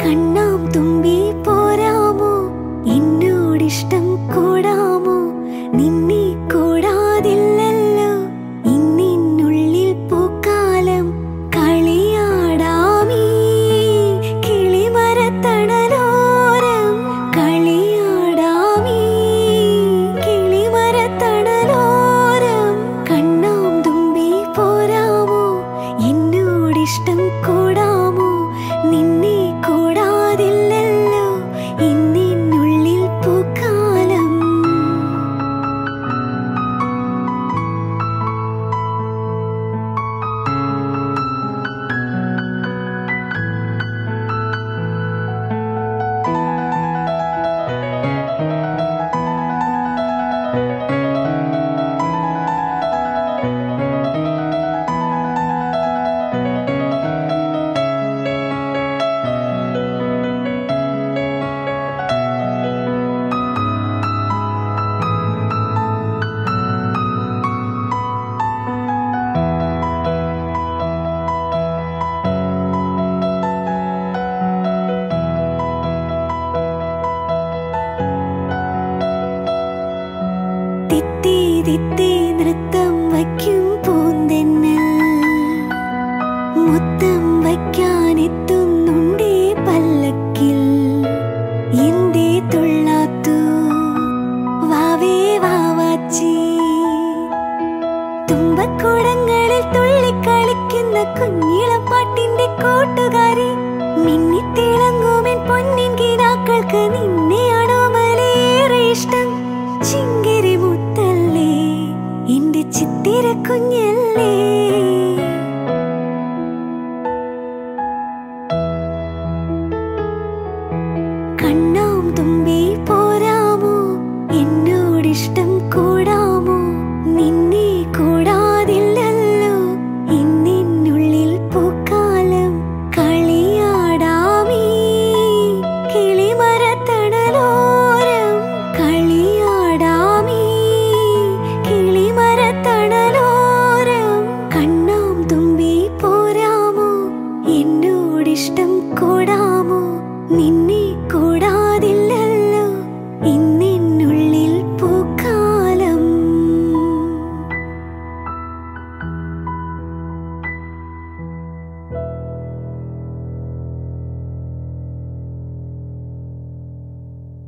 കണ്ണാം തുമ്പി പോരാമോ എന്നോടിഷ്ടം കൂടാമോ നിന്നെ കൂടാതില്ലല്ലോ ഇന്നിനുള്ളിൽ പൂക്കാലം കളിയാടാമീ കിളിമരത്തണലോരം കളിയാടാമീ കിളിമരത്തണലോരം കണ്ണാം തുമ്പി പോരാമോ എന്നോടിഷ്ടം കൂടാമോ നിന്നെ കൂടാതില്ലല്ലോ ഇന്നിനുള്ളിൽ പൂക്കാലം തിത്തി തിത്തി നൃത്തം വയ്ക്കും പൂന്തെന്നൽ മുത്തം വയ്ക്കാനെത്തുന്നുണ്ടേ പല്ലക്കിൽ എന്തേ തുള്ളാത്തു വാവേ വാവാച്ചി തുമ്പക്കുടങ്ങളിൽ തുള്ളിക്കളിക്കുന്ന കുഞ്ഞിളപ്പാട്ടിന്റെ കൂട്ടുകാരി മിന്നിത്തിളങ്ങുമെൻ പൊന്നിൻ കിനാക്കൾക്ക് നിന്നെയാണോ മലേറെ ഇഷ്ടം ചിങ്കിരി മുത്തല്ലേ എന്റെ ചിത്തിര കുഞ്ഞല്ലേ കണ്ണാം തുമ്പി പോരാമോ എന്നോടിഷ്ടം കൂടാമോ നിന്നെ കൂടാതില്ലല്ലോ ഇന്നിനുള്ളിൽ പൂക്കാലം കളിയാടാമീ കിളിമരത്തണലോരം കളിയാടാമീ കിളിമരത്തണലോരം കണ്ണാം തുമ്പി പോരാമോ എന്നോടിഷ്ടം കൂടാമോ നിന്നെ